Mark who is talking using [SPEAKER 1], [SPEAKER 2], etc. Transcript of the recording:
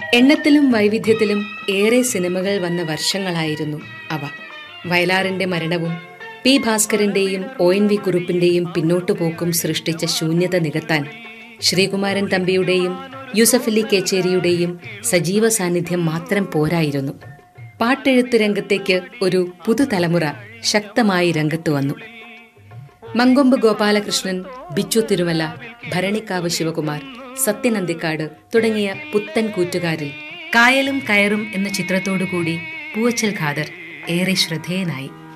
[SPEAKER 1] എണ്ണത്തിലും വൈവിധ്യത്തിലും ഏറെ സിനിമകൾ വന്ന വർഷങ്ങളായിരുന്നു അവ വയലാറിന്റെ മരണവും പി ഭാസ്കരന്റെയും ഒ എൻ വി കുറുപ്പിന്റെയും പിന്നോട്ടുപോക്കും സൃഷ്ടിച്ച ശൂന്യത നികത്താൻ ശ്രീകുമാരൻ തമ്പിയുടെയും യൂസഫ് അലി കേച്ചേരിയുടെയും സജീവ സാന്നിധ്യം മാത്രം പോരായിരുന്നു പാട്ടെഴുത്ത് രംഗത്തേക്ക് ഒരു പുതുതലമുറ ശക്തമായി രംഗത്ത് വന്നു മങ്കൊമ്പ് ഗോപാലകൃഷ്ണൻ ബിച്ചു തിരുമല ഭരണിക്കാവ് ശിവകുമാർ സത്യനന്ദിക്കാട് തുടങ്ങിയ പുത്തൻ കൂറ്റുകാരിൽ കായലും കയറും എന്ന ചിത്രത്തോടുകൂടി പൂവച്ചൽ ഖാദർ ഏറെ ശ്രദ്ധേയനായി